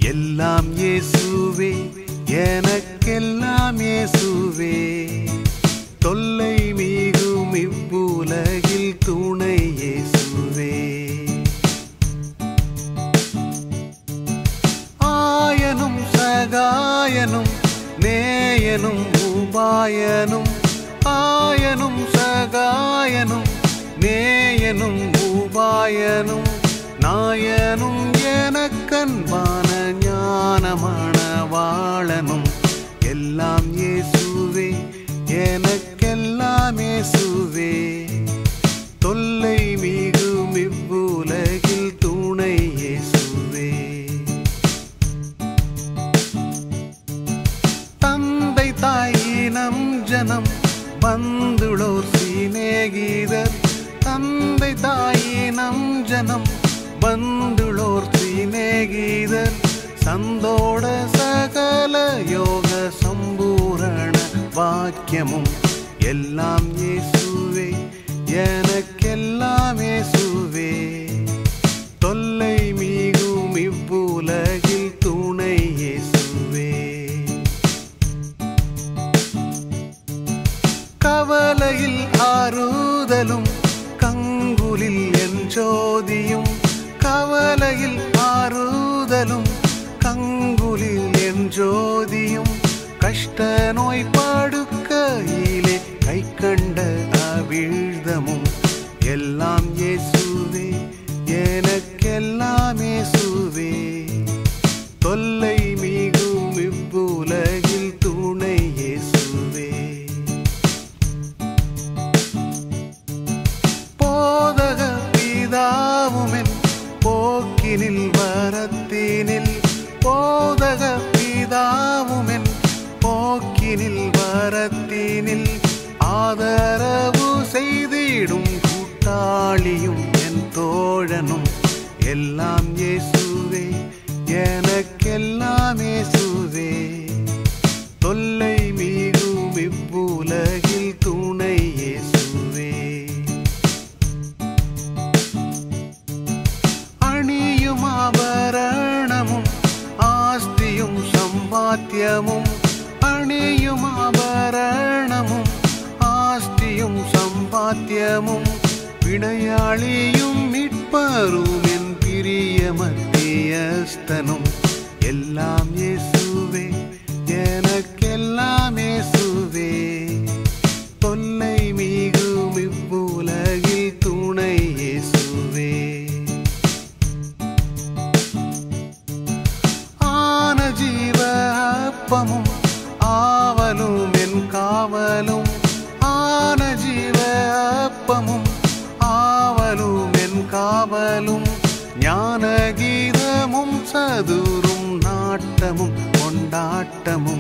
எல்லாம் இயேசுவே எனக்கெல்லாம் இயேசுவே தொல்லை மிகும் இவ்வுலகில் துணை இயேசுவே ஆயனும் சகாயனும் நேயனும் உபாயனும் ஆயனும் சகாயனும் நேயனும் உபாயனும் நாயனும் எனக்கன்பான ஞானமான வாழனும் எல்லாம் இயேசுவே எனக்கெல்லாம் இயேசுவே தொல்லை மிகும் இவ்வுலகில் துணை இயேசுவே தந்தை தாயினம் ஜனம் பந்துளோர் சிநேகிதர் தந்தை தாயினம் ஜனம் பந்துளோர் சிநேகிதர் சந்தோட சகல யோக சம்பூரண வாக்கியமும் எல்லாம் இயேசுவே எனக்கெல்லாம் இயேசுவே தொல்லை மிகும் இவ்வுலகில் துணை இயேசுவே கவலையில் ஆறுதலும் கங்குலில் என் ஜோதியும் கவலையில் ஆறுதலும் கங்குலில் என் ஜோதியும் கஷ்ட நோய் படுக்கையிலே கை கண்ட அவிழ்தமும் எல்லாம் இயேசுவே எனக்கெல்லாம் இயேசுவே தொல்லை மிகும் இவ்வுலகில் துணை இயேசுவே போதக பிதாவுமென் போக்கினில் வரத்தினில் போதக பிதாவுமென் போக்கினில் வரத்தினில் ஆதரவு செய்திடும் கூட்டாளியும் என் தோழனும் எல்லாம் இயேசுவே எனக்கெல்லாம் இயேசுவே தொல்லை மிகும் இவ்வுலகில் துணை இயேசுவே அணியும் ஆபரணமும் ஆஸ்தியும் சம்பாத்தியமும் அணியும் ஆபரணமும் ஆஸ்தியும் சம்பாத்தியமும் விடையாளியும் மீட்பரும் என் பிரிய மத்தியஸ்தனும் எல்லாம் இயேசுவே எனக்கெல்லாம் இயேசுவே தொல்லை மிகும் இவ்வுலகில் துணை இயேசுவே ஆன ஜீவ அப்பமும் ஆவலும் என் காவலும் ஆன ஜீவ அப்பமும் ஆவலும் என் காவலும் ஞான கீதமும் சதுரும் நாட்டமும் கொண்டாட்டமும்